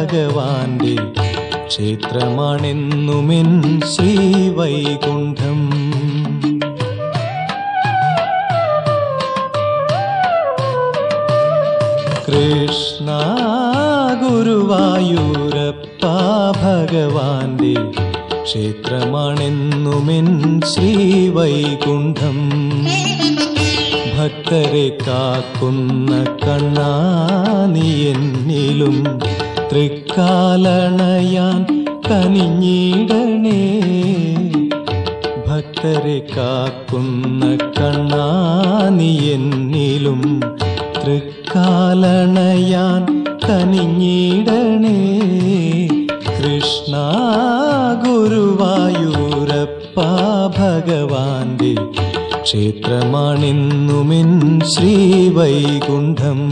ഭഗവാന്റെ ക്ഷേത്രമാണെന്നുമെൻ ശ്രീവൈകുണ്ഠം കൃഷ്ണ ഗുരുവായൂരപ്പ ഭഗവാന്റെ ക്ഷേത്രമാണെന്നുമെൻ ശ്രീവൈകുണ്ഠം ഭക്തരെ കാക്കുന്ന കണ്ണാനി എന്നിലും തൃക്കാലണയാൻ കനിഞ്ഞിടണേ ഭക്തരെ കാക്കുന്ന കണ്ണാനി എന്നിലും തൃക്കാലണയാൻ കനിഞ്ഞിടണേ കൃഷ്ണ ഗുരുവായൂരപ്പ ഭഗവാന്റെ ക്ഷേത്രമാണെന്നുമെൻ ശ്രീവൈകുണ്ഠം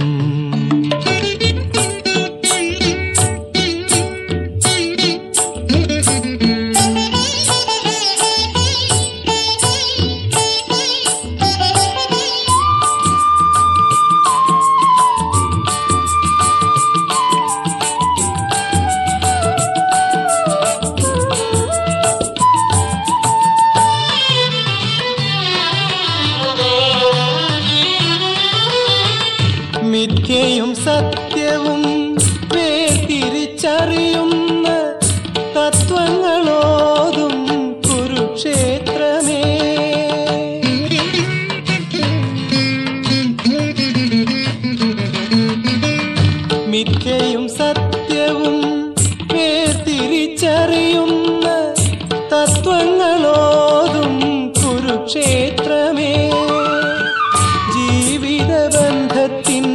മിഥ്യയും സത്യവും വേർതിരിച്ചറിയുന്ന തത്വങ്ങളോതും കുരുക്ഷേത്രമേ മിഥ്യയും സത്യവും വേർതിരിച്ചറിയുന്ന തത്വങ്ങളോതും കുരുക്ഷേത്രമേ ജീവിതബന്ധത്തിൻ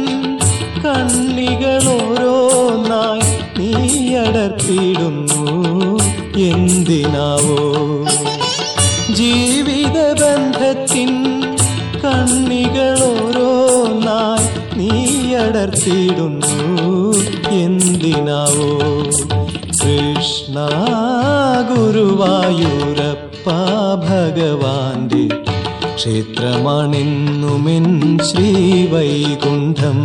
കണ്ണികളോരോന്നായി നീയടർത്തിയിടുന്നു എന്തിനാവോ ജീവിതബന്ധത്തിൻ കണ്ണികളോരോന്നായി നീയടർത്തിയിടുന്നു എന്തിനാവോ കൃഷ്ണ ഗുരുവായൂരപ്പ ഭഗവാന്റെ ക്ഷേത്രമാണെന്നുമെൻ ശ്രീവൈകുണ്ഠം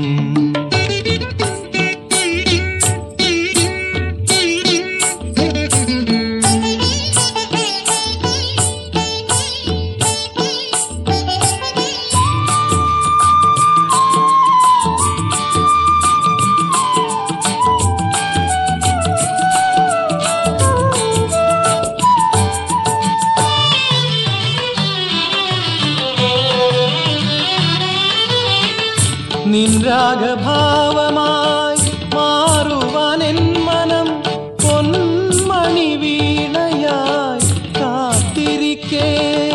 നിൻരാഗഭാവമായി മാറുവാൻ എൻ മനം പൊന്മണി വീണയായി കാത്തിരിക്കേ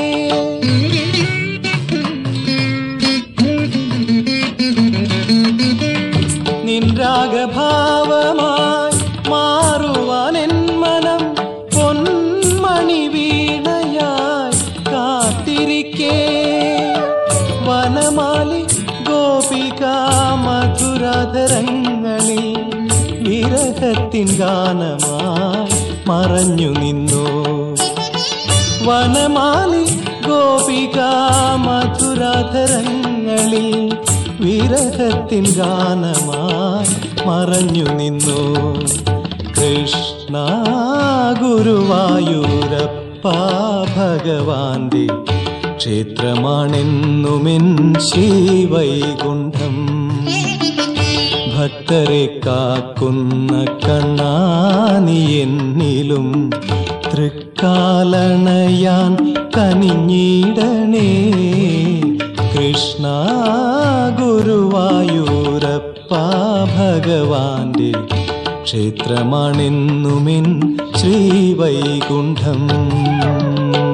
നിൻരാഗഭാവമായി മാറുവാൻ എൻ മനം പൊന്മണി വീണയായി കാത്തിരിക്കേ വനമാലി ഗോപിക മധുരാധരങ്ങളിൽ വിരഹത്തിൻ ഗാനമായി മറഞ്ഞു നിന്നു വനമാലി ഗോപിക മധുരാധരങ്ങളിൽ വിരഹത്തിൻ ഗാനമായി മറഞ്ഞു നിന്നു കൃഷ്ണ ഗുരുവായൂരപ്പ ഭഗവാന്റെ ക്ഷേത്രമാണെന്നുമെൻ ശ്രീവൈകുണ്ഠം ഭക്തരെ കാക്കുന്ന കണ്ണാനി എന്നിലും തൃക്കാലണയാൻ കനിഞ്ഞിടണേ കൃഷ്ണ ഗുരുവായൂരപ്പ ഭഗവാന്റെ ക്ഷേത്രമാണെന്നുമെൻ ശ്രീവൈകുണ്ഠം